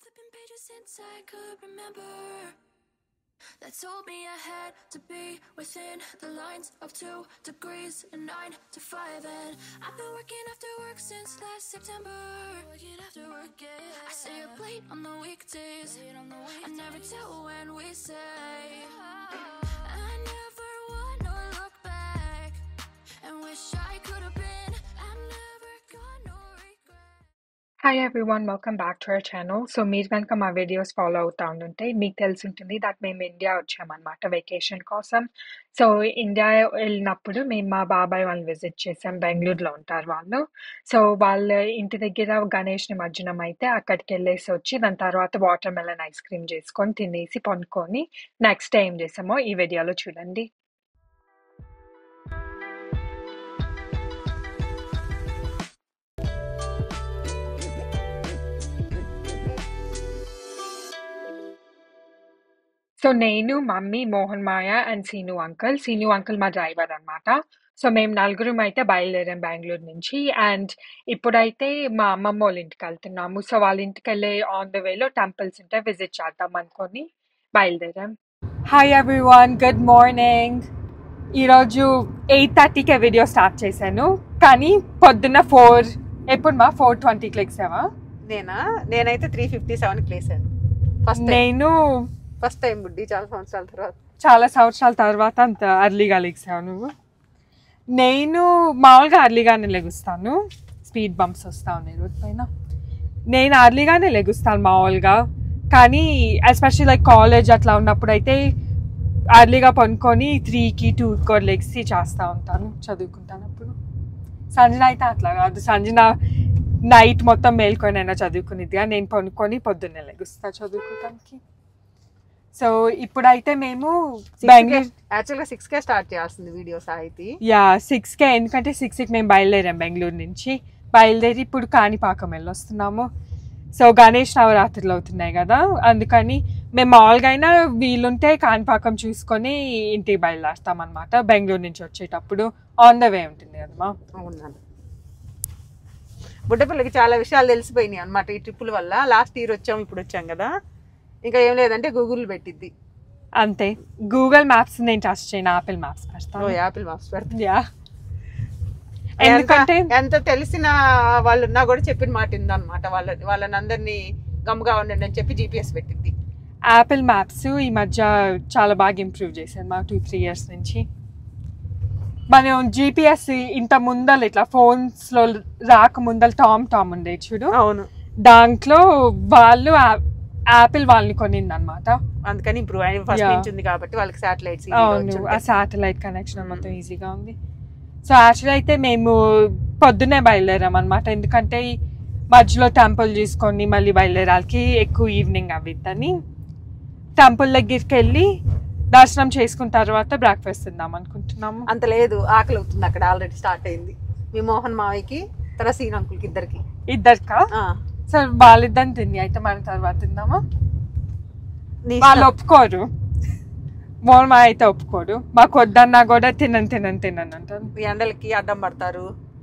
flipping pages since I could remember. That told me I had to be within the lines of two degrees and nine to five. And I've been working after work since last September. Working after work, yeah. I stay up late on the weekdays. I never tell when we say. I never wanna look back and wish I could have been. I've never got no regret. Hi everyone welcome back to our channel so మీరు కనుక మా videos follow అవుతా ఉంటే మీకు తెలిసి ఉంటుంది that మేము India వచ్చామన్నమాట వెకేషన్ కోసం సో ఇండియా వెళ్ళినప్పుడు మేము మా బాబాయ్ వాళ్ళని విజిట్ చేసాం బెంగళూరులో ఉంటారు వాళ్ళు సో వాళ్ళ ఇంటి దగ్గర గణేష్ నిమజ్జనం అయితే అక్కడికి వెళ్ళేసి వచ్చి దాని తర్వాత వాటర్ మెలన్ ఐస్ క్రీమ్ చేసుకొని తినేసి పొనుకొని నెక్స్ట్ డే ఏం చేసామో ఈ వీడియోలో చూడండి సో నేను mummy Mohan Maya and Seenu uncle Seenu uncle మా డ్రైవర్ అన్నమాట సో మేము నలుగురం అయితే బయలుదేరాం బెంగళూరు నుంచి అండ్ ఇప్పుడైతే మా అమ్మమ్మ వాళ్ళ ఇంటికి వెళ్తున్నాము సో వాళ్ళ ఇంటికి వెళ్ళే ఆన్ ద వేలో టెంపుల్స్ ఉంటే విజిట్ చేద్దాం అనుకొని బయలుదేరాం హాయ్ ఎవ్రీవన్ గుడ్ మార్నింగ్ ఈరోజు ఎయిట్ థర్టీకే వీడియో స్టార్ట్ చేశాను కానీ పొద్దున్న ఫోర్ ఎప్పుడు మా ఫోర్ ట్వంటీకి లెక్సావా నేనా నేనైతే త్రీ ఫిఫ్టీ సెవెన్కి లేసాను ఫస్ట్ టైం నేను ఫస్ట్ టైం బుడ్డి చాలా సంవత్సరాల తర్వాత చాలా సంవత్సరాల తర్వాత అంత అర్లీగా లెగిసావు నువ్వు నేను మామూలుగా అర్లీగానే లెగుస్తాను స్పీడ్ బంప్స్ వస్తా ఉన్నాయి రోడ్ పైన నేను అర్లీగానే లెగుస్తాను మామూలుగా కానీ ఎస్పెషల్లీ లైక్ కాలేజ్ అట్లా ఉన్నప్పుడు అయితే అర్లీగా పనుకొని త్రీకి టూకి లెగ్సి చేస్తూ ఉంటాను చదువుకుంటాను అప్పుడు సంజన అయితే అట్లా కాదు సంజన నైట్ మొత్తం మేల్కొని అయినా చదువుకునేదిగా నేను పనుకొని పొద్దున్నే లెగుస్తా చదువుకోవడానికి సో ఇప్పుడైతే మేము బెంగళూరు యాక్చువల్గా సిక్స్ కే స్టార్ట్ చేయాల్సింది వీడియో సాహితి యా సిక్స్కే ఎందుకంటే సిక్స్కి మేము బయలుదేరాం బెంగళూరు నుంచి బయలుదేరి ఇప్పుడు కాణిపాకం వెళ్ళొస్తున్నాము సో గణేష్ నవరాత్రులు అవుతున్నాయి కదా అందుకని మేము మామూలుగా అయినా వీలుంటే కాణిపాకం చూసుకొని ఇంటికి బయలుదేరుతాం అనమాట బెంగళూరు నుంచి వచ్చేటప్పుడు ఆన్ ద వే ఉంటుంది కదమ్మా అవునాను బుడ్డపిల్లకి చాలా విషయాలు తెలిసిపోయినాయి అనమాట ఈ ట్రిప్పుల వల్ల లాస్ట్ ఇయర్ వచ్చాం ఇప్పుడు వచ్చాం కదా ఇంకా ఏం లేదంటే గూగుల్ పెట్టిద్ది అంతే గూగుల్ మ్యాప్స్ నేను టచ్ చేయను ఆపిల్ మ్యాప్స్ ఓ పెడతాను యాపిల్ మాప్స్ పెడుతుంది యా ఎందుకంటే ఎంత- ఎంత తెలిసిన వాళ్ళు ఉన్నా కూడా చెప్పిన మాట ఉందన్నమాట వాళ్ళ వాళ్ళని అందరినీ గమ్ముగా ఉండండి అని చెప్పి జీపీఎస్ పెట్టింది యాపిల్ మ్యాప్స్ ఈ మధ్య చాలా బాగా ఇంప్రూవ్ చేశారు మాకు టూ త్రీ ఇయర్స్ నుంచి మనం జీపీఎస్ ఇంత ముందల ఇట్లా ఫోన్స్లో రాక ముందల టామ్ టామ్ ఉండే చూడు అవును దాంట్లో వాళ్ళు యా- యాపిల్ వాళ్ళని కొనింది అనమాట అందుకని ఇంప్రూవ్ అయింది ఫస్ట్ Yeah. నుంచి ఉంది కాబట్టి వాళ్ళకి శాటిలైట్స్ అవును ఆ శాటిలైట్ కనెక్షన్ మొత్తం ఈజీగా ఉంది సో యాక్చువల్లీ అయితే మేము పొద్దున్నే బయలుదేరాం అనమాట ఎందుకంటే ఈ మధ్యలో టెంపుల్ చూసుకొని మళ్ళీ బయలుదేరాలకి ఎక్కువ ఈవినింగ్ అవ్విద్దని టెంపుల్ దగ్గరికి వెళ్ళి దర్శనం చేసుకున్న తర్వాత బ్రేక్ఫాస్ట్ తిందాం అనుకుంటున్నాము అంత లేదు ఆకలి అవుతుంది అక్కడ ఆల్రెడీ స్టార్ట్ అయింది మీ మోహన్ మావయ్యకి తర్వాత సీన్ అంకుల్కి ఇద్దరికి ఇద్దరికా ఆ, సో వాళ్ళిద్దరిని తిని అయితే మన తర్వాత తిందామా నీ వాళ్ళు ఇష్టం. ఒప్పుకోరు మోర్ మా అయితే ఒప్పుకోరు మాకు వద్దన్నా కూడా తినను తినను తినను అంటారు ఈ ఎండలకి అడ్డం పడతారు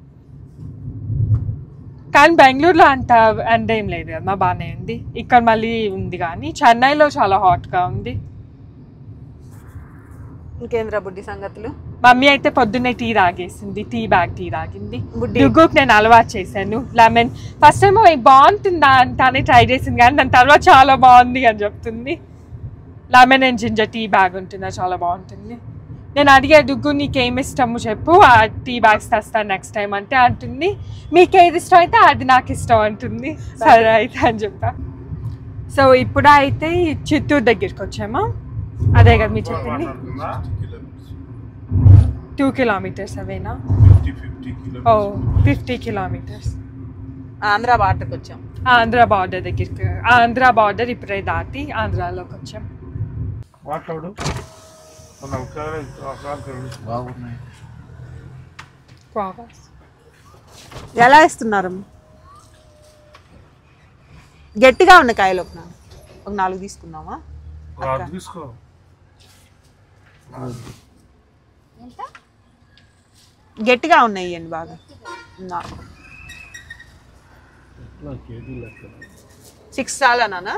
కానీ బెంగళూరులో అంత ఎండ ఏం లేదు కదా బాగానే ఉంది ఇక్కడ మళ్ళీ ఉంది కానీ చెన్నైలో చాలా హాట్గా ఉంది ఇంకేంద్రా బుడ్డి సంగతులు మమ్మీ అయితే పొద్దున్నే టీ తాగేసింది టీ బ్యాగ్ టీ తాగింది బుడ్డి డుగ్గుకి నేను అలవాటు చేశాను లెమన్ ఫస్ట్ టైం బాగుంటుందా అంటానే ట్రై చేసింది కానీ దాని తర్వాత చాలా బాగుంది అని చెప్తుంది lemon and ginger tea bag ఉంటుందా చాలా బాగుంటుంది నేను అడిగే డుగ్గు నీకేం ఇష్టము చెప్పు ఆ టీ బ్యాగ్స్ తెస్తాను నెక్స్ట్ టైం అంటే అంటుంది మీకు ఏది ఇష్టం అయితే అది నాకు ఇష్టం అంటుంది సరే అయితే అని చెప్పా సో ఇప్పుడు అయితే చిత్తూరు దగ్గరికి వచ్చామా అదే కదా మీరు చెప్పింది టూ కిలోమీటర్స్ అవేనా ఓ ఫిఫ్టీ కిలోమీటర్స్ ఆంధ్ర బార్డర్కి వచ్చాం ఆంధ్ర బార్డర్ దగ్గరికి ఆంధ్ర బార్డర్ ఇప్పుడే దాటి ఆంధ్రాలోకి వచ్చాం మాట్లాడు మన అవసరాలు బాగున్నాయి క్వావాస్ ఎలా ఇస్తున్నారు గట్టిగా ఉన్న కాయలు ఒక నాలుగు ఒక నాలుగు తీసుకుందామా రాదు తీసుకో గట్టిగా ఉన్నాయి ఇవ్వండి బాగా నా- కేజీ లెక్క సిక్స్ చాలా నాన్న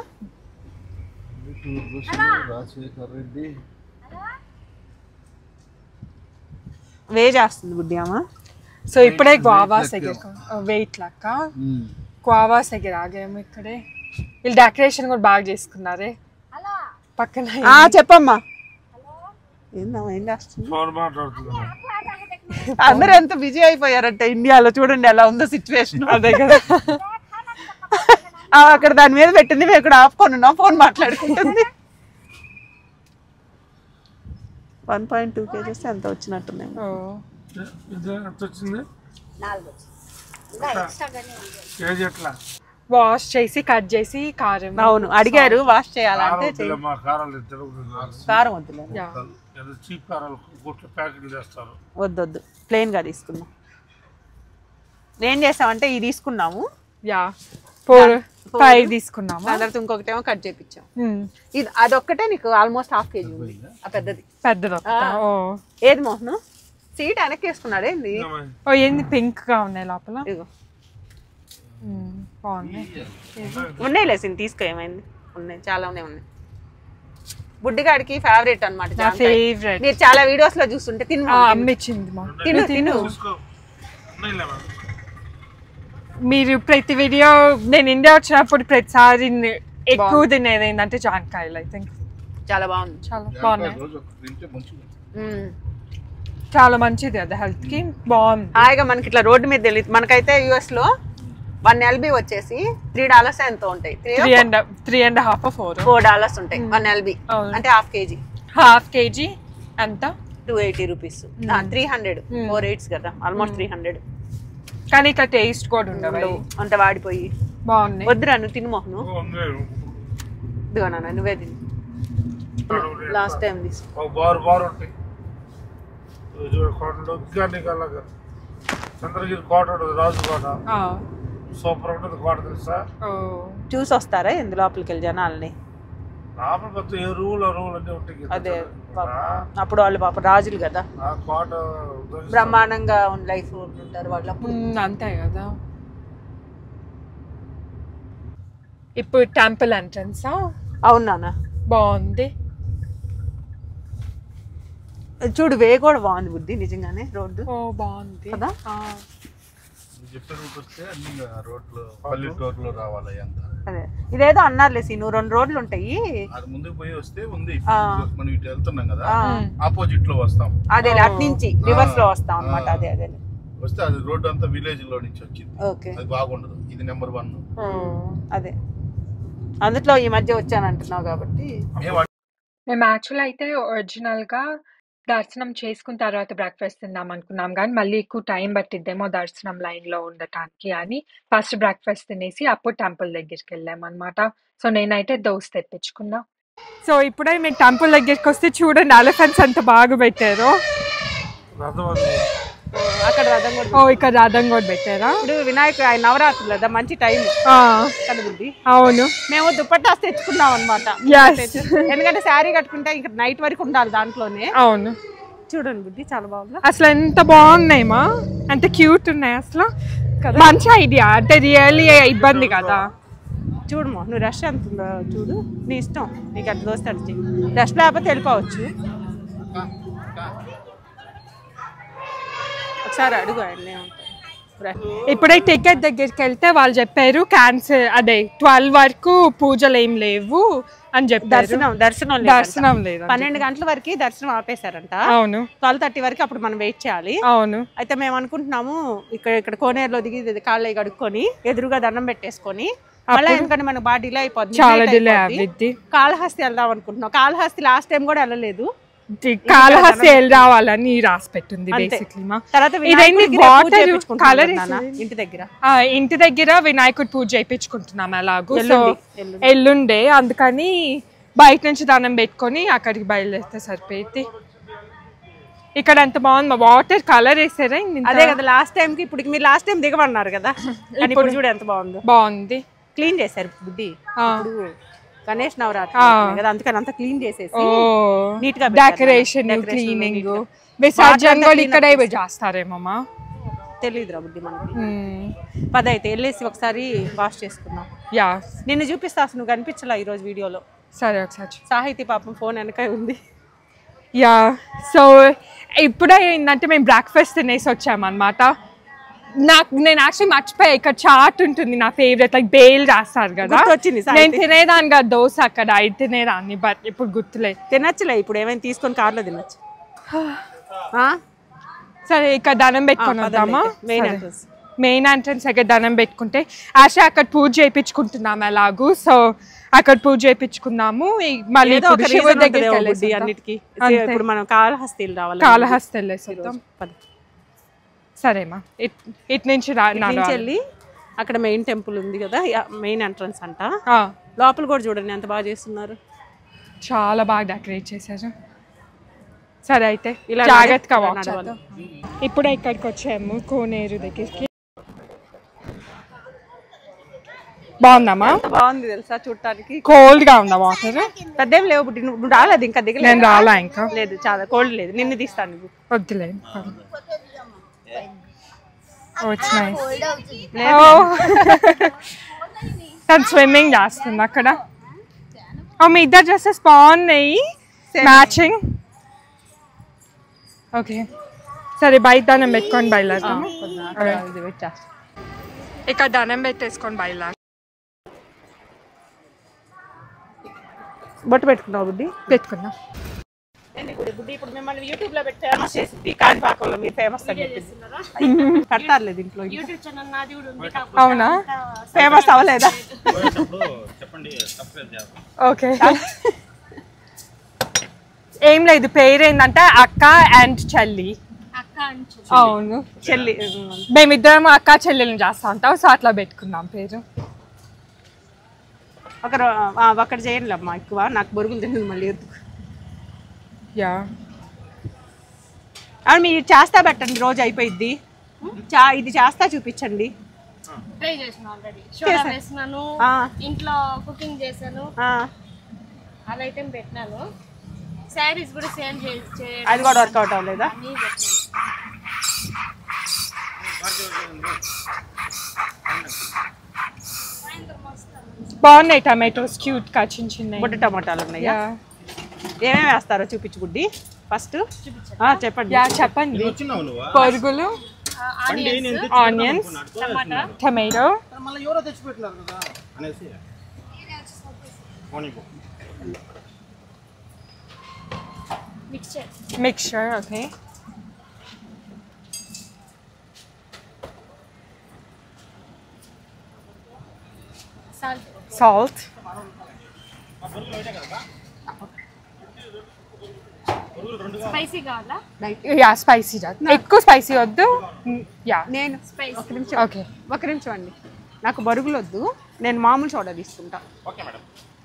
రాజశేఖర్ రెడ్డి వే చేస్తుంది బుడ్డి అమ్మ సో ఇప్పుడే గ్వావాస్ దగ్గర వెయిట్ లెక్క గ్వావాస్ దగ్గర ఆగాము ఇక్కడే వీళ్ళు డెకరేషన్ కూడా బాగా చేసుకున్నారే పక్కన ఆ, చెప్పమ్మా ఏందమ్మా ఏం చేస్తుంది ఫోన్ మాట్లాడుతున్నాను అందరూ ఎంత బిజీ అయిపోయారంట ఇండియాలో చూడండి ఎలా ఉందో సిచ్యువేషన్ అదే కదా అక్కడ దాని మీద పెట్టింది మేము ఇక్కడ ఆపుకొని ఉన్నాం ఫోన్ మాట్లాడుకుంటుంది వన్ పాయింట్ టూ కేజెస్ ఎంత వచ్చినట్టున్నాయి ఓ. ఇది ఎంత వచ్చింది కేజీ ఎట్లా వాష్ చేసి కట్ చేసి కారం అవును అడిగారు వాష్ చేయాలంటే కారం వద్దులే, మా కారాలు ఇద్దరు కారం వద్దులే యా. ఏదో చీప్ కారాలు గుట్లు ప్యాకెట్లు చేస్తారు వద్దు వద్దు ప్లెయిన్ గా తీసుకుందాం ఏం చేసామంటే ఇది తీసుకున్నాము యా ఫోర్ ఫైవ్ తీసుకున్నామా దాని తర్వాత ఇంకొకటి ఏమో కట్ చేపించాం ఉమ్. ఇది అదొక్కటే నీకు ఆల్మోస్ట్ హాఫ్ కేజీ ఉంది ఆ పెద్దది పెద్దది ఒకటా? ఓ ఏది మోహన్ సీట్ వెనక్కి వేసుకున్నాడు ఏంది ఓ ఏంది పింక్ గా ఉన్నాయి లోపల ఇదిగో ఉమ్, బాగుంది ఉన్నాయిలే సిన్ తీసుకో ఏమైంది ఉన్నాయి చాలా ఉన్నాయి ఉన్నాయి బుడ్డిగాడికి ఫేవరెట్ అనమాట నా ఫేవరెట్ మీరు చాలా వీడియోస్ లో చూస్తుంటే తిను అమ్మ ఇచ్చింది మా తిను తిను చూసుకో ఉన్నాయిలే మేడం. మీరు ప్రతి వీడియో నేను ఇండియా వచ్చినప్పుడు ప్రతిసారి ని- ఎక్కువ తినేది ఏంటంటే జాంకాయలు ఐ థింక్ చాలా బాగుంది చాలా బాగున్నాయి రోజు ఒక తింటే మంచిగా మ్మ్. చాలా మంచిది అది హెల్త్ కి బాగుంది హాయిగా మనకి ఇట్లా రోడ్డు మీద తెలియదు మనకైతే యుఎస్ లో వన్ ఎల్బి వచ్చేసి త్రీ డాలర్స్ ఎంతో ఉంటాయి three and three and half four four dollars ఉంటాయి వన్ ఎల్బి అవును. అంటే హాఫ్ కేజీ హాఫ్ కేజీ ఎంత two eighty rupees three hundred four eights కదా ఆల్మోస్ట్ త్రీ హండ్రెడ్ కానీ ఇట్లా టేస్ట్ కూడా ఉండవు అంత వాడిపోయి బాగున్నాయి వద్దురా నువ్వు తిను మోహను ఉన్నాయి. ఇదిగో నాన్న నువ్వే తిను లాస్ట్ టైం తీసు ఒక బారు బారు ఉంటాయి ఇది చూడు కోటలు ఇంకా నీకు అలాగా చంద్రగిరి కోట ఉంటుంది రాజు కోట ఆ, సూపర్ ఉంటుంది కోట తెలుసా ఓ, చూసి వస్తారా ఎందు లోపలికి వెళ్ళి జనాల్ని లోపల కొత్త ఏ రూల్ ఆ రూల్ అన్నీ ఉంటాయి కదా. అదే పాపం. ఆ, అప్పుడు వాళ్ళు పాప రాజులు కదా ఆ కోట ఉద్ధరిస్తారు. బ్రహ్మాండంగా లైఫ్ ఉంటారు వాళ్ళు అప్పుడు ఉమ్, అంతే కదా ఇప్పుడు టెంపుల్ ఎంట్రన్సా అవును నాన్న బాగుంది చూడు వే కూడా బాగుంది బుద్ధి నిజంగానే రోడ్డు ఓ బాగుంది కదా? ఆ, నువ్వు చెప్పే రూట్ వస్తే అన్ని రోడ్లు పల్లెటూరులో రావాలి అంత అదే ఇదేదో అన్నారులే సీను రెండు రోడ్లు ఉంటాయి అది ముందుకు పోయి వస్తే ఉంది ఆ. మనం ఇటు వెళ్తున్నాం కదా ఆ, ఆపోజిట్ లో వస్తాం అదే అటు నుంచి రివర్స్ లో వస్తాం అన్నమాట అదే అదే వస్తే అది రోడ్డు అంతా విలేజ్ లో నుంచి వచ్చింది ఓకే అది బాగుండదు ఇది నెంబర్ వన్ ఓ. అదే అందులో ఈ మధ్య వచ్చానంటున్నావు కాబట్టి మేము మేము యాక్చువల్ అయితే ఒరిజినల్ గా దర్శనం చేసుకున్న తర్వాత బ్రేక్ఫాస్ట్ తిందాం అనుకున్నాం కానీ మళ్ళీ ఎక్కువ టైం పట్టిద్దేమో దర్శనం లైన్ లో ఉండటానికి అని ఫస్ట్ బ్రేక్ఫాస్ట్ తినేసి అప్పుడు టెంపుల్ దగ్గరికి వెళ్ళాం అనమాట సో నేనైతే దోశ తెప్పించుకున్నా సో ఇప్పుడే మేము టెంపుల్ దగ్గరికి వస్తే చూడండి ఎలిఫెంట్స్ అంత బాగా పెట్టారు రథం అది. అక్కడ రథం కూడా ఓ ఇక్కడ రథం కూడా పెట్టారా ఇప్పుడు వినాయకుడు ఆయన నవరాత్రులు కదా మంచి టైం ఆ, కదా బుద్ధి అవును మేము దుప్పట్టాస్ తెచ్చుకున్నాం అనమాట Yes. ఎందుకంటే శారీ కట్టుకుంటే ఇంకా నైట్ వరకు ఉండాలి దాంట్లోనే అవును చూడండి బుద్ధి చాలా బాగుంది అసలు ఎంత బాగున్నాయిమా ఎంత క్యూట్ ఉన్నాయి అసలు మంచి ఐడియా అంటే రియల్లీ ఇబ్బంది కదా చూడు మా నువ్వు రష్ ఎంత ఉందో చూడు నీ ఇష్టం నీకు అట్లా దోస్తే అట్లా చెయ్యి రష్ లేకపోతే వెళ్ళిపోవచ్చు ఒకసారి అడుగు ఆయన ఇప్పుడే టికెట్ దగ్గరికి వెళ్తే వాళ్ళు చెప్పారు క్యాన్సిల్ అదే ట్వెల్వ్ వరకు పూజలు ఏం లేవు అని చెప్పారు దర్శనం దర్శనం లేదంట. దర్శనం లేదు పన్నెండు గంటల వరకు దర్శనం ఆపేశారంట అవును ట్వెల్వ్ థర్టీ వరకు అప్పుడు మనం వెయిట్ చేయాలి అవును అయితే మేము అనుకుంటున్నాము ఇక్కడ ఇక్కడ కోనేరులో దిగి ఇది కాళ్ళు కడుక్కొని ఎదురుగా దండం పెట్టేసుకొని మళ్ళీ ఎందుకంటే మనకు బాగా డిలే అయిపోద్ది చాలా Late డిలే అయిపోద్ది. అవ్విద్ది కాళహస్తి వెళ్దాం అనుకుంటున్నాం కాళహస్తి లాస్ట్ టైం కూడా వెళ్ళలేదు కాళహస్తి వెళ్ళి రావాలని రాసి పెట్టింది అంతే. బేసిక్లీ మా తర్వాత ఇదేంటి వినాయకుడికి రేపు పూజ వాటర్ చేపించుకుంటున్నాం కలర్ నాన్న, ఇంటి దగ్గర ఆ, ఇంటి దగ్గర వినాయకుడి పూజ చేయించుకుంటున్నాం ఎలాగో సో ఎల్లుండి, ఎల్లుండి. ఎల్లుండే అందుకని బయట నుంచి దానం పెట్టుకొని అక్కడికి బయలుదేరితే సరిపోయింది ఇక్కడ ఎంత బాగుంది మా వాటర్ కలర్ వేసారా ఇంత అదే కదా లాస్ట్ టైం కి ఇప్పుడు మీరు లాస్ట్ టైం దిగమన్నారు కదా కానీ ఇప్పుడు చూడు ఎంత బాగుందో బాగుంది క్లీన్ చేశారు బుద్ధి ఆ. ఇప్పుడు గణేష్ నవరాత్రి అవుతున్నాయి కదా అందుకని అంతా క్లీన్ చేసేసి ఓ నీట్ గా పెట్టారు డెకరేషన్ Decoration క్లీనింగ్ neat గా. విసర్జన Water కూడా clean ఇక్కడే up చేస్తారేమమ్మా తెలియదురా బుడ్డి మనకి మ్మ్. పద అయితే వెళ్ళేసి ఒకసారి వాష్ చేసుకుందాం యా నిన్ను చూపిస్తా అసలు నువ్వు కనిపించలా ఈరోజు వీడియోలో సరే ఒకసారి చూ- సాహితీ పాపం ఫోన్ వెనక ఉంది యా సో ఇప్పుడే ఏంటంటే మేము బ్రేక్ఫాస్ట్ తినేసి వచ్చామన్నమాట నాకు నేను యాక్చువల్లీ మర్చిపోయా ఇక్కడ చాట్ ఉంటుంది నా ఫేవరెట్ లైక్ బేల్ రాస్తారు కదా గుర్తొచ్చింది సాహితీ. నేను తినేదాన్ని కదా దోశ అక్కడ అది తినేదాన్ని బట్ ఇప్పుడు గుర్తులేదు తినచ్చులే ఇప్పుడు ఏమైనా తీసుకొని కార్లో తినచ్చు ఆ? సరే ఇక్కడ దండం పెట్టుకొని ఆ, పదండి వద్దామా అయితే. Main entrance. మెయిన్ ఎంట్రన్స్ దగ్గర దండం పెట్టుకుంటే ఆశ అక్కడ పూజ చేయించుకుంటున్నాము ఎలాగూ సో అక్కడ పూజ చేయించుకున్నాము ఈ- మళ్ళీ ఏదో ఒక ఇప్పుడు శివుడి reason దగ్గరికి ఉంటదేమో వెళ్ళేసి బుడ్డి వద్దాం. అన్నిటికీ అంతే. ఇప్పుడు మనం కాళహస్తిలు రావాలి కాళహస్తి వెళ్ళేసి వద్దాం పద. సరేమా ఇట్ ఇటు నుంచి రా ఇటు నా నుంచి రా- వెళ్ళి అక్కడ మెయిన్ టెంపుల్ ఉంది కదా మెయిన్ ఎంట్రన్స్ అంట ఆ, లోపల కూడా చూడండి ఎంత బాగా చేస్తున్నారు చాలా బాగా డెకరేట్ చేశారు సరే అయితే ఇలా జాగ్రత్తగా నడవ- వాక్ నడవాలి. చేద్దాం ఇప్పుడే ఇక్కడికి వచ్చాము కోనేరు దగ్గరికి బాగుందమ్మా ఎంత బాగుంది తెలుసా చూడటానికి కోల్డ్ గా ఉందా వాటర్ పెద్దేం లేవు బుడ్డి నువ్వు నువ్వు రాలేదు ఇంకా దిగలేదు నేను రాలా ఇంకా లేదు చాలా కోల్డ్ లేదు నిన్ను తీస్తాను నువ్వు వద్దులే ఓ ఇట్స్ నైస్ తను స్విమ్మింగ్ చేస్తుంది అక్కడ ఓ మీ ఇద్దరు డ్రెస్సెస్ బాగున్నాయి మ్యాచింగ్ ఓకే సరే బయట దండం పెట్టుకొని బయలుదేరుతాం ఇది పెట్టా ఇక్కడ దండం పెట్టేసుకొని బయలుదేరు బొట్టు పెట్టుకున్నావు బుడ్డి పెట్టుకుందాం బుడ్డి ఇప్పుడు మిమ్మల్ని యూట్యూబ్ లో పెట్టి ఫేమస్ చేసింది కాణిపాకంలో మీరు ఫేమస్ అని చెప్పింది కడతారులే దీంట్లో అవునా ఫేమస్ అవ్వలేదా ఓకే ఏం లేదు పేరు ఏంటంటే అక్క అండ్ చెల్లి అవును చెల్లి మేమిద్దరం అక్క చెల్లెలను చేస్తా ఉంటాం సో అట్లా పెట్టుకుందాం పేరు ఒకరు ఆ, ఒకటి చేయండి అమ్మా ఎక్కువ నాకు బొరుగులు తిన్నది మళ్ళీ ఎందుకు యా అవును మీరు చేస్తా పెట్టండి రోజు అయిపోయిద్ది చా ఇది చేస్తా చూపించండి ట్రై చేసిన ఆల్రెడీ సోడా వేసినాను ఆ, ఇంట్లో కుకింగ్ చేశాను ఆ, అది ఐటెం పెట్టినాను శారీస్ కూడా సేల్ చేసి అది కూడా వర్కౌట్ అవ్వలేదా పెట్టినాను బాగున్నాయి టమాటోస్ క్యూట్ గా చిన్న చిన్న బుడ్డ టమాటాలు ఉన్నాయా ఏమేమి వేస్తారో చూపించు బుడ్డి ఫస్ట్ చెప్పండి యా చెప్పండి పొరుగులు ఆనియన్స్ టమాటో మళ్ళీ ఎవరో తెచ్చిపెట్టినారు కదా అనేసి పోనీ పో. Mixture mixture okay salt salt spicy కావాలా యా స్పైసీ ఎక్కువ స్పైసీ వద్దు యా నేను స్పైసీ ఒక నిమిషం ఓకే ఒక నిమిషం అండి నాకు బరుగులు వద్దు నేను మామూలు సోడా తీసుకుంటా ఓకే మేడం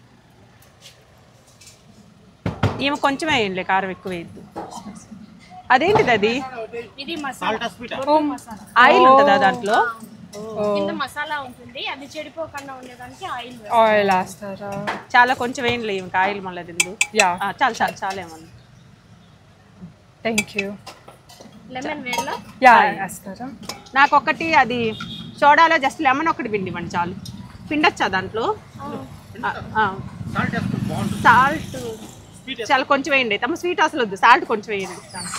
ఈమె కొంచెం వేయండి కారం ఎక్కువ వేయద్దు అదేంటిది అది ఇది మసాలా స్వీట్ మసాలా ఆయిల్ ఉంటుందా దాంట్లో కింద మసాలా ఉంటుంది అది చెడిపోకుండా ఉండేదానికి ఆయిల్ ఆయిల్ వేస్తారా చాలా కొంచెం వేయండి ఈమెకి ఆయిల్ మళ్ళీ తిందు యా చాలు చాలు చాలేమన్నా థ్యాంక్ యూ లెమన్ వేళ్ళ యా వేస్తారా నాకు ఒకటి అది సోడాలో జస్ట్ లెమన్ ఒకటి పిండి ఇవ్వండి చాలు పిండొచ్చా దాంట్లో సాల్ట్ వేసుకుంటే బాగుంటుంది సాల్ట్ చాలా కొంచెం వేయండి తమ స్వీట్ అసలు వద్దు సాల్ట్ కొంచెం వేయండి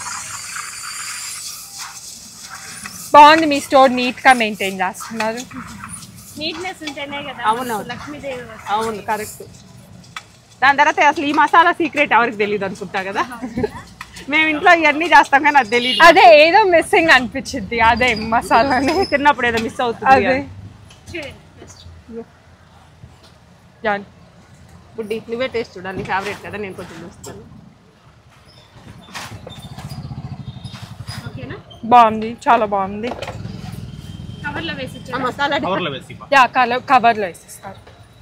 బాగుంది మీ స్టోర్ నీట్ గా మెయింటైన్ చేస్తున్నారు నీట్నెస్ ఉంటేనే కదా అవునవును. మనకు లక్ష్మీదేవి వస్తుంది. అవును కరెక్ట్ దాని తర్వాత అసలు ఈ మసాలా సీక్రెట్ ఎవరికి తెలియదు అనుకుంటా కదా మేము ఇంట్లో ఇవన్నీ చేస్తాం కానీ అది తెలియదు అదే ఏదో మిస్సింగ్ అనిపించింది అదే మసాలాని తిన్నప్పుడు ఏదో మిస్ అవుతుంది అదే అని. చూడండి just. యా బుడ్డి నువ్వే టేస్ట్ చూడాలి నీ ఫేవరెట్ కదా నేను కొంచెం చూస్తాను ఓకేనా బాగుంది చాలా బాగుంది కవర్లో వేసి ఆ ఇచ్చాను మసాలా కవర్లో వేసి ఇవ్వ. యా కలర్ కవర్లో వేసిస్తారు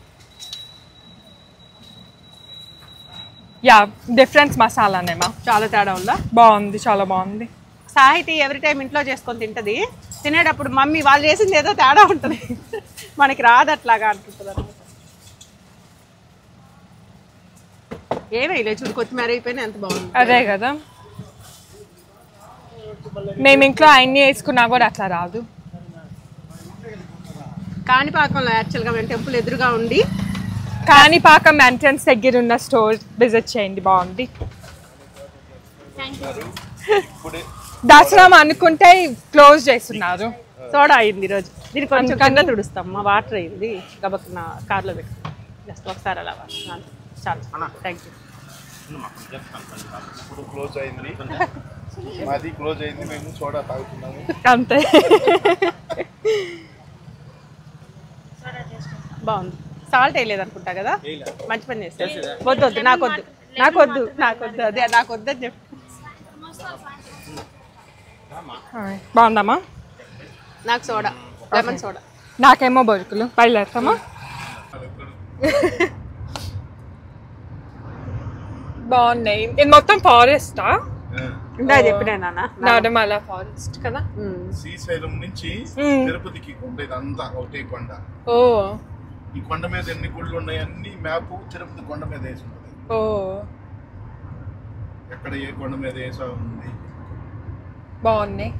యా డిఫరెన్స్ మసాలానేమా చాలా తేడా ఉందా బాగుంది చాలా బాగుంది సాహితీ ఎవ్రీ టైం ఇంట్లో చేసుకొని తింటది తినేటప్పుడు మమ్మీ వాళ్ళు చేసింది ఏదో తేడా ఉంటుంది మనకి రాదు అట్లాగా అనుకుంటుంది అనమాట ఏమీ లేదు చూడు కొత్తిమీర అయిపోయినా ఎంత బాగుంది అదే కదా మేము ఇంట్లో అన్ని వేసుకున్నా కూడా అట్లా రాదు కాణిపాకంలో యాక్చువల్గా మేము టెంపుల్ ఎదురుగా ఉండి కాణిపాకం ఎంట్రన్స్ దగ్గర ఉన్న స్టోర్ విజిట్ చేయండి బాగుంది దసరా అనుకుంటే క్లోజ్ చేస్తున్నారు సోడా అయింది ఈరోజు దీనికి కొంచెం కింద తుడుస్తాం మా వాటర్ అయింది గబక్కున కార్లో పెట్టుకున్నాం జస్ట్ ఒకసారి అలా వాడుతున్నాను. చాలు థ్యాంక్ యూ ఇప్పుడు క్లోజ్ అయింది మాది క్లోజ్ అయింది మేము సోడా తాగుతున్నాము అంతే బాగుంది సాల్ట్ వేయలేదు అనుకుంటా కదా మంచి పని చేస్తారు వద్దు వద్దు నాకు వద్దు నాకు వద్దు నాకు వద్దు అదే నాకు వద్దు అని చెప్పి బాగుందమ్మా నాకు సోడా లెమన్ సోడా నాకేమో బొరుకులు బయలుదేరుతామా బాగున్నాయి ఇది మొత్తం ఫారెస్టా ఇందా చెప్పినా నాన్న నాడమల ఫారెస్ట్ కదా ఉమ్. శ్రీశైలం నుంచి మ్మ్. తిరుపతికి కొండ ఇదంతా ఒకటే కొండ ఓ ఈ కొండ మీద ఎన్ని గుళ్ళు ఉన్నాయి అన్ని మ్యాప్ తిరుపతి కొండ మీద వేసి ఉంటుంది ఓ ఎక్కడ ఏ కొండ మీద వేసా ఉంది బాగున్నాయి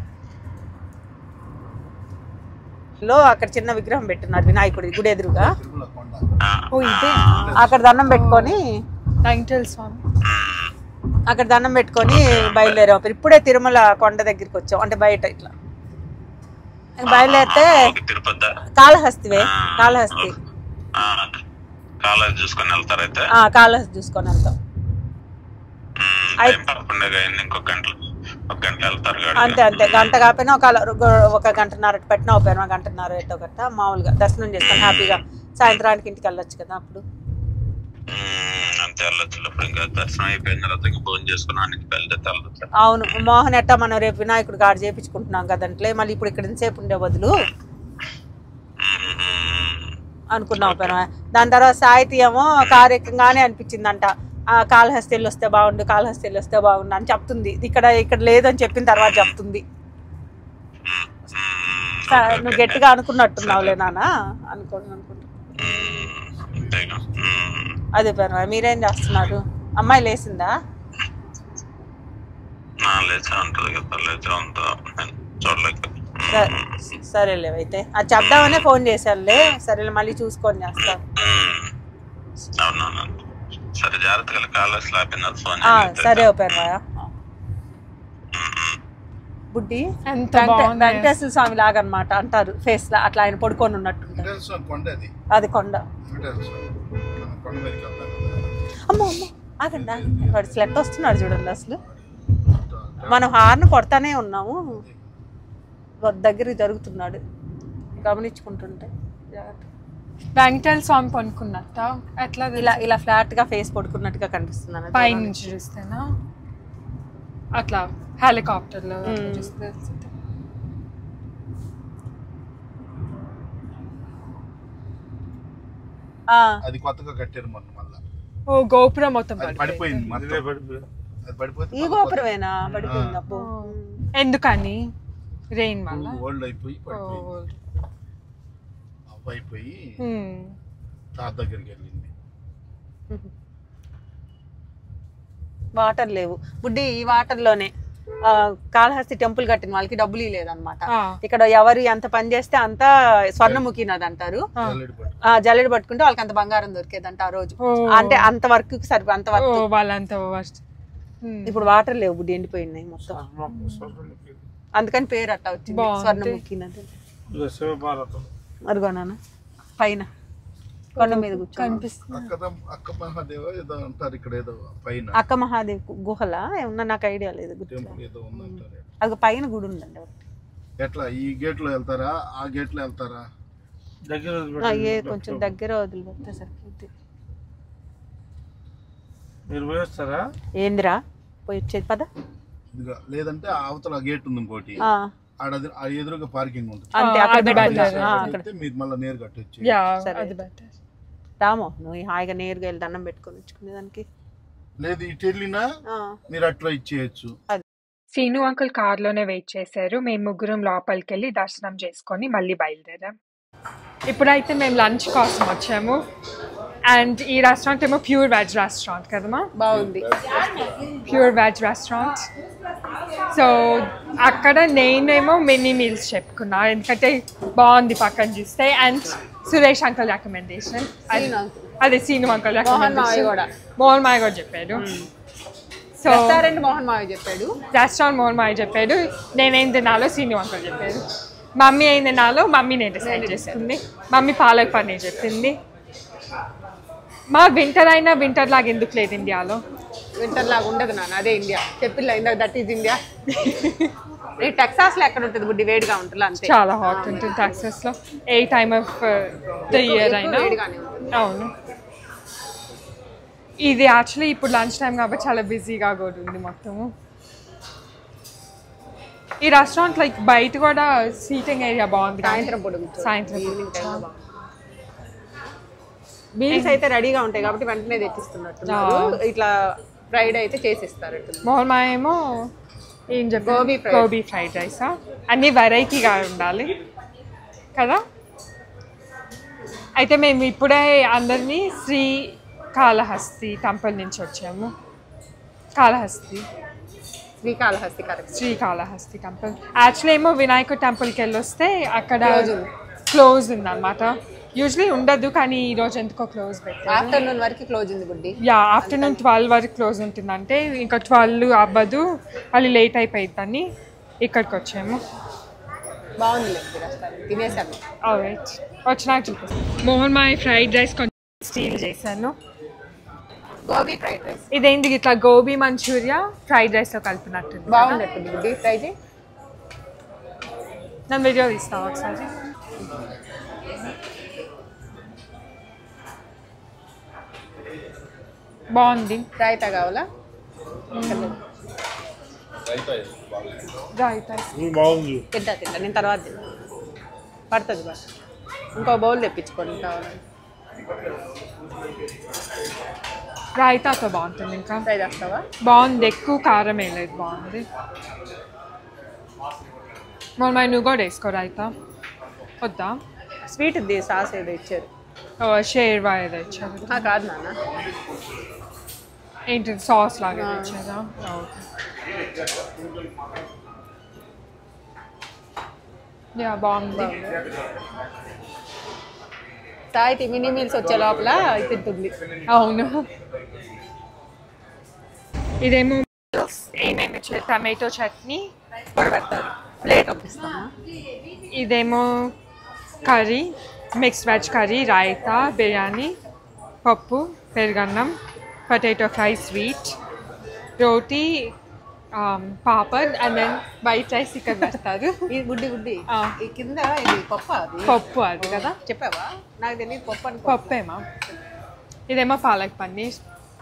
లో అక్కడ చిన్న విగ్రహం పెట్టున్నారు వినాయకుడి గుడి ఎదురుగా తిరుమల కొండ ఓ ఇదే అక్కడ దండం పెట్టుకొని వెంకటేశ్వర స్వామి అక్కడ దండం పెట్టుకొని బయలుదేరాం ఇప్పుడే తిరుమల కొండ దగ్గరికి వచ్చాం అంటే బయట ఇట్లా బయలుదేరితే తిరుపతి కాళహస్తివే కాళహస్తి కాలేజ్ చూసుకొని వెళ్తారైతే ఆ కాళహస్తి చూసుకొని వెళ్తాం టైం పదకొండే అయింది ఇంకొక గంట ఒక గంట వెళ్తారు గాడికి. అంతే అంతే గంట కాకపోయినా ఒక అల- ఒక గంటన్నర అటు పెట్టినా ఒక పెరుమ గంటన్నర ఎటో గట్ట మామూలుగా దర్శనం చేసుకొని హ్యాపీగా సాయంత్రానికి ఇంటికి వెళ్ళొచ్చు కదా అప్పుడు మ్మ్, అంతే వెళ్ళొచ్చు ఇప్పుడు ఇంకా దర్శనం అయిపోయిన తర్వాత ఇంకా భోజనం చేసుకుని అన్నికి బయలుదేరి వెళ్ళొచ్చు అవును మోహన్ ఎట్టా మనం రేపు వినాయకుడు గాడు చేపించుకుంటున్నాం కదంట్లే మళ్ళీ ఇప్పుడు ఇక్కడ ఇంతసేపు ఉండే బదులు అనుకున్నాం పెన దాని తర్వాత సాహితీ ఏమో కార్యక్రమంగానే అనిపించిందంట ఆ కాళహస్తి వెళ్ళి వస్తే బాగుండు కాళహస్తి వెళ్ళి వస్తే బాగుండు అని చెప్తుంది ఇక్కడ ఇక్కడ లేదని చెప్పిన తర్వాత చెప్తుంది స- నువ్వు గట్టిగా అనుకున్నట్టున్నావులే నాన్న అనుకోండి అనుకుంటా అంతేగా మ్మ్. అదే పెన మీరేం చేస్తున్నారు అమ్మాయి లేసిందా నా లేచా ఉంటుంది కదా లేచా ఉంటుందా నేను చూడలేక సరే సరేలే అయితే అది చెప్దామనే ఫోన్ చేశానులే సరేలే మళ్ళీ చూసుకొని చేస్తాను మ్మ్. అవునవును సరే జాగ్రత్తగా కాలేజ్ ఆపిన ఫోన్ ఆ, చేయండి. సరే ఓపెన్ బుడ్డి ఎంత వెంకట- బాగుంది వెంకటేశ్వర స్వామి లాగా అనమాట అంటారు ఫేస్ లా అట్లా ఆయన పడుకొని ఉన్నట్టుంటారు వెంకటేశ్వర స్వామి కొండ అది అది కొండ వెంకటేశ్వర స్వామి మనం కొండ మీదకి వెళ్తాం కదా అమ్మో అమ్మో ఆగండి ఆగండి. వాడు స్లెట్ వస్తున్నాడు చూడండి అసలు మనం హార్న్ కొడతానే ఉన్నాము వాడి దగ్గరికి జరుగుతున్నాడు గమనించుకుంటుంటే వెంకటేశ్వర స్వామి పనుకున్నట్ట ఎట్లా ఇలా ఇలా ఫ్లాట్ గా ఫేస్ పడుకున్నట్టుగా కనిపిస్తుంది అన్నది. పై నుంచి చూస్తేనా అట్లా హెలికాప్టర్లో అట్లా చూస్తే ఆ, అది కొత్తగా కట్టారు మొన్న మళ్ళా ఓ గోపురం మొత్తం అది పడిపోయింది. పడిపోయింది ఇదే మొత్తం. పడిపోయి అది పడిపోతే ఈ గోపురమేనా పడిపోయింది అబ్బో ఎందుకని రెయిన్ వల్ల ఓల్డ్ అయిపోయి ఓ, పడిపోయింది అవ్వ అయిపోయి హ్మ్. తాత దగ్గరికి వెళ్ళింది వాటర్ లేవు బుడ్డి ఈ వాటర్ లోనే ఆ, కాళహస్తి టెంపుల్ కట్టిన వాళ్ళకి డబ్బులు లేదనమాట ఆ. ఇక్కడ ఎవరు ఎంత పని చేస్తే అంత స్వర్ణముఖినది అంటారు జల్లెడ పట్టు ఆ జల్లెడ పట్టుకుంటే వాళ్ళకి అంత బంగారం దొరికేదంట ఆ రోజు ఓ. అంటే అంత వర్క్ సరి అంత ఓ వర్క్ వాళ్ళంతా worst. హ్మ్. ఇప్పుడు వాటర్ లేవు బుడ్డి ఎండిపోయినాయి మొత్తం స్వర్ణముఖి. అందుకని పేరు అట్టా వచ్చింది బాగుంది. స్వర్ణముఖి నది ఇదే శివభారతం అదిగో నాన్న పైన కొండ మీద కూర్చో కనిపిస్తుంది అక్క అక్క మహాదేవ ఏదో అంటారు ఇక్కడ ఏదో పైన అక్క మహాదేవ్ గుహల ఏమన్నా నాకు ఐడియా లేదు గుర్తు టెంపుల్ ఏదో ఉందంటారు అది పైన గుడి ఉందండి ఒకటి. ఎట్లా ఈ గేట్ లో వెళ్తారా ఆ గేట్ లో వెళ్తారా దగ్గర ఆ, ఏ కొంచెం దగ్గర వదిలిపెడితే సరిపోద్ది మీరు పోయేస్తారా ఏందిరా పోయి వచ్చేది పద ఇదిగో లేదంటే ఆ అవతల గేట్ ఉంది ఇంకోటి ఆ, ఆడ అది- ఆ ఎదురుగా పార్కింగ్ ఉంటుంది అంతే ఆ, అక్కడ అది పెట్టుకుంటా. better. ఆ, అక్కడ అయితే మీరు మళ్ళీ నేరు కట్టొచ్చు యా సరే. అది బెటర్ రామో నువ్వు హాయిగా నేరుగా వెళ్ళి దండం పెట్టుకొని వచ్చుకునేదానికి లేదు ఇటు వెళ్ళినా ఆ, మీరు అట్లా ఇచ్చేయచ్చు సీను అంకుల్ కార్లోనే వెయిట్ చేశారు మేము ముగ్గురం లోపలికి వెళ్ళి దర్శనం చేసుకొని మళ్ళీ బయలుదేరాం ఇప్పుడైతే మేము లంచ్ కోసం వచ్చాము అండ్ ఈ రెస్టారెంట్ ఏమో ప్యూర్ వెజ్ రెస్టారెంట్ కదమ్మా బాగుంది ప్యూర్ వెజ్ రెస్టారెంట్ సో అక్కడ నేనేమో మినీ మీల్స్ చెప్పుకున్నా ఎందుకంటే బాగుంది పక్కన చూస్తే అండ్ సురేష్ అంకల్ రికమెండేషన్ అదే సీను అంకల్ మోహన్ మావయ్య కూడా. మోహన్ మాయ కూడా చెప్పాడు సో రెస్టారెంట్ మోహన్ మావయ్య చెప్పాడు రెస్టారెంట్ మోహన్ మాయ చెప్పాడు నేనేం తినాలో సీను అంకల్ చెప్పాడు మమ్మీ ఏం తినాలో మమ్మీ నేను డిసైడ్ చేస్తుంది మమ్మీ పాలక్ పన్నీర్ చెప్పింది మా వింటర్ అయినా వింటర్ లాగా ఎందుకు లేదు ఇండియాలో వింటర్ లాగా ఉండదు నాన్న అదే ఇండియా చెప్పిల్లా ఇందాక దట్ ఈజ్ ఇండియా ఈ టెక్సాస్ లో ఎక్కడ ఉంటుంది బుడ్డి వేడిగా ఉంటుంది అంతే చాలా హాట్ ఉంటుంది టెక్సస్ లో ఏ టైమ్ ఆఫ్ ద ఇయర్ అయినా వేడిగానే ఉంటుంది అవును ఇది యాక్చువల్లీ ఇప్పుడు లంచ్ టైం కాబట్టి చాలా బిజీగా కూడా ఉంది మొత్తము ఈ రెస్టారెంట్ లైక్ బయట కూడా సీటింగ్ ఏరియా బాగుంది కానీ సాయంత్రం పొడుగు సాయంత్రం ఈవినింగ్ టైంలో బాగుంది మీల్స్ అయితే రెడీగా ఉంటాయి కాబట్టి వెంటనే తెచ్చిస్తున్నట్టున్నారు ఇట్లా ఫ్రైడ్ అయితే చేసిస్తారు మోహన్ మా ఏమో ఏం చెప్పి gobi fried. Gobi fried rice అన్ని వెరైటీగా ఉండాలి కదా అయితే మేము ఇప్పుడే అందరినీ శ్రీ కాళహస్తి టెంపుల్ నుంచి వచ్చాము Kalahasti Srikalahasti correct Srikalahasti temple actually ఏమో వినాయక టెంపుల్కి వెళ్ళి వస్తే అక్కడ Close ఉంది. క్లోజ్ ఉందన్నమాట యూజువలీ ఉండదు కానీ ఈ రోజు ఎందుకో క్లోజ్ పెట్టారు ఆఫ్టర్నూన్ వరకు క్లోజ్ ఉంది బుడ్డి యా ఆఫ్టర్నూన్ ట్వెల్వ్ వరకు క్లోజ్ ఉంటుందంటే ఇంకా ట్వెల్వ్ అవ్వదు మళ్ళీ లేట్ అయిపోయిద్దని ఇక్కడికి వచ్చాము బాగుంది రెస్టారెంట్ తినేసాము రైట్ వచ్చినాక చూపిస్తాను మోహన్ మాయ్ ఫ్రైడ్ రైస్ కొంచెం స్టీల్ చేశాను గోబీ ఫ్రైడ్ రైస్ ఇదేంటి ఇట్లా గోబీ మంచూరియా ఫ్రైడ్ రైస్తో కలిపినట్టుంది బాగుండట్టుంది బుడ్డి ట్రై చేయి నన్ను వీడియో తీస్తాను ఒకసారి బాగుంది రాయితా కావాలా రైతా బాగుంది తింటా తింటా నేను తర్వాత తింటా పడుతుంది బా ఇంకో బౌల్ తెప్పించుకోండి కావాలని రైతాతో బాగుంటుంది ఇంకా ట్రై చేస్తావా బాగుంది ఎక్కువ కారం వేయలేదు బాగుంది మొన్న నువ్వు కూడా వేసుకో రైతా వద్దా స్వీట్ ఇది సాస్ ఏదో ఇచ్చారు ఓ, షేర్వా ఏదో ఇచ్చారు ఆ, కాదు నాన్న ఏంటి సాస్ లాగా ఏదో ఇచ్చారా ఓకే యా బాగుంది సాయితి మినీ మీల్స్ వచ్చే లోపల ఇది తింటుంది అవును ఇదేమో ఏమేమి టమాటో చట్నీ ప్లేట్ పంపిస్తామా ఇదేమో curry mixed veg curry raita biryani పప్పు పెరుగన్నం potato fry sweet roti papad and then white rice ఇక్కడ వేస్తారు ఇది గుడ్డి గుడ్డి ఆ. ఈ కింద ఇది పప్పు అది పప్పు అది కదా చెప్పావా నాకు తెలియదు పప్పు అని పప్పేమా ఇదేమో పాలక్ పన్నీర్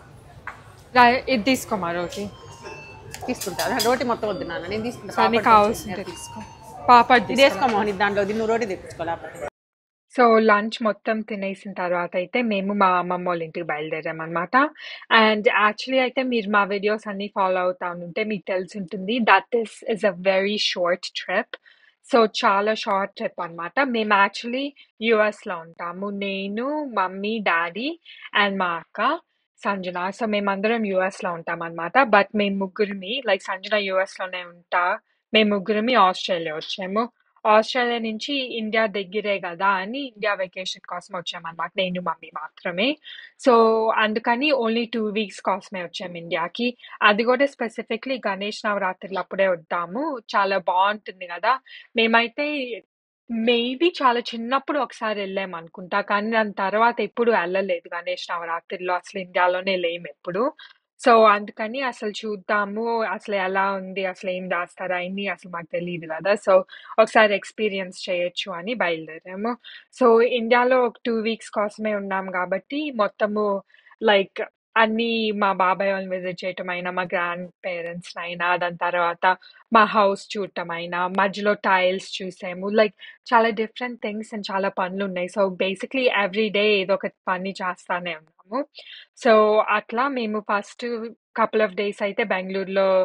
రా- ఇది తీసుకోమా రోటీ తీసుకుంటా రోటీ మొత్తం వద్దు నాన్న నేను తీసుకుంటా సో నీకు పాపడ్ కావాల్సింటే తీసుకో పాపడ్ ఇది వేసుకో మోహన్ ఇది దాంట్లో దీన్ని రోటీ తెప్పించుకోవాలి సో లంచ్ మొత్తం తినేసిన తర్వాత అయితే మేము మా అమ్మమ్మ వాళ్ళ ఇంటికి బయలుదేరామన్నమాట అండ్ యాక్చువల్లీ అయితే మీరు మా వీడియోస్ అన్ని ఫాలో అవుతా ఉంటే మీకు తెలిసి ఉంటుంది that is is a very short trip so చాలా షార్ట్ ట్రిప్ అన్నమాట మేము యాక్చువల్లీ యుఎస్లో ఉంటాము నేను మమ్మీ డాడీ అండ్ మా అక్క సంజన సో మేమందరం యుఎస్లో ఉంటాం అనమాట బట్ మేము ముగ్గురిమి లైక్ సంజన యుఎస్లోనే ఉంటా మేము ముగ్గురిమి ఆస్ట్రేలియా వచ్చాము ఆస్ట్రేలియా నుంచి ఇండియా దగ్గరే కదా అని ఇండియా వెకేషన్ కోసం వచ్చామన్నమాట నేను మమ్మీ మాత్రమే సో అందుకని ఓన్లీ టూ వీక్స్ కోసమే వచ్చాము ఇండియాకి అది కూడా స్పెసిఫిక్లీ గణేష్ నవరాత్రులు అప్పుడే వద్దాము చాలా బాగుంటుంది కదా మేమైతే మేబీ చాలా చిన్నప్పుడు ఒకసారి వెళ్ళాము అనుకుంటా కానీ దాని తర్వాత ఎప్పుడు వెళ్ళలేదు గణేష్ నవరాత్రిలో అసలు ఇండియాలోనే లేము ఎప్పుడు సో అందుకని అసలు చూద్దాము అసలు ఎలా ఉంది అసలు ఏం చేస్తారు అయింది అసలు మాకు తెలియదు కదా సో ఒకసారి ఎక్స్పీరియన్స్ చేయొచ్చు అని బయలుదేరాము సో ఇండియాలో ఒక టూ వీక్స్ కోసమే ఉన్నాం కాబట్టి మొత్తము లైక్ అన్ని మా బాబాయ్ వాళ్ళని విజిట్ చేయటం అయినా మా గ్రాండ్ పేరెంట్స్ అయినా దాని తర్వాత మా హౌస్ చూడటం అయినా మధ్యలో టైల్స్ చూసాము లైక్ చాలా డిఫరెంట్ థింగ్స్ అండ్ చాలా పనులు ఉన్నాయి సో బేసిక్లీ ఎవ్రీ డే ఏదో ఒక పని చేస్తానే ఉన్నాము సో అట్లా మేము ఫస్ట్ కపుల్ ఆఫ్ డేస్ అయితే బెంగళూరులో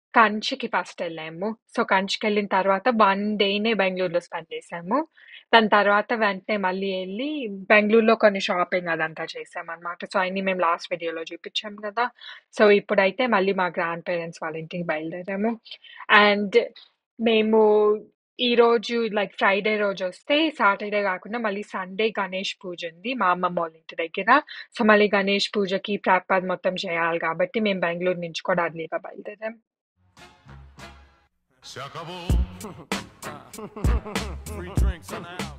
కంచికి ఫస్ట్ వెళ్ళాము సో కంచికి వెళ్ళిన తర్వాత వన్ డేనే బెంగళూరులో స్పెండ్ చేసాము దాని తర్వాత వెంటనే మళ్ళీ వెళ్ళి బెంగళూరులో కొన్ని షాపింగ్ అదంతా చేసాం అనమాట సో అన్ని మేము లాస్ట్ వీడియోలో చూపించాం కదా సో ఇప్పుడైతే మళ్ళీ మా గ్రాండ్ పేరెంట్స్ వాళ్ళ ఇంటికి బయలుదేరాము అండ్ మేము ఈ రోజు లైక్ ఫ్రైడే రోజు వస్తే సాటర్డే కాకుండా మళ్ళీ సండే గణేష్ పూజ ఉంది మా అమ్మమ్మ వాళ్ళ ఇంటి దగ్గర సో మళ్ళీ గణేష్ పూజకి ప్రాప్ అది మొత్తం చేయాలి కాబట్టి మేము బెంగళూరు నుంచి కూడా అర్లీగా బయలుదేరాం Se acabó. Free drinks in the house.